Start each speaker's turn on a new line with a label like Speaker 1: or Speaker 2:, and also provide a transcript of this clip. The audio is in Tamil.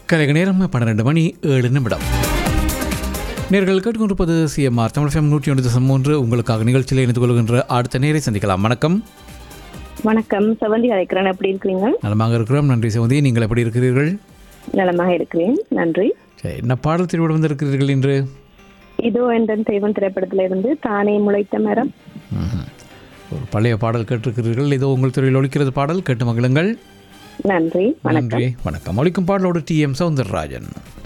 Speaker 1: கலைக நேரம் பன்னிரெண்டு மணி ஏழு நிமிடம் நேர்கள் கேட்டுக்கொண்டிருப்பது சிஎம்ஆர் தமிழ் ஃபேம் நூற்றி ஒன்று தசம் மூன்று உங்களுக்காக நிகழ்ச்சியில் இணைந்து கொள்கின்ற அடுத்த நேரை சந்திக்கலாம் வணக்கம்
Speaker 2: வணக்கம் செவந்தி அழைக்கிறேன் எப்படி இருக்கிறீங்க
Speaker 1: நலமாக இருக்கிறோம் நன்றி சிவந்தி நீங்கள் எப்படி இருக்கிறீர்கள்
Speaker 2: நலமாக இருக்கிறேன் நன்றி
Speaker 1: சரி என்ன பாடல் திருவிட வந்திருக்கிறீர்கள் இன்று
Speaker 2: இதோ என்ற தெய்வம் திரைப்படத்துல இருந்து தானே முளைத்த மரம்
Speaker 1: ம்ஹும். ஒரு பழைய பாடல் கேட்டிருக்கிறீர்கள் இதோ உங்கள் துறையில் ஒழிக்கிறது பாடல் கேட்டு மகிழுங்கள்
Speaker 2: நன்றி வணக்கம்
Speaker 1: நன்றி வணக்கம் ஒழிக்கும் பாடலோடு டி எம் சவுந்தரராஜன்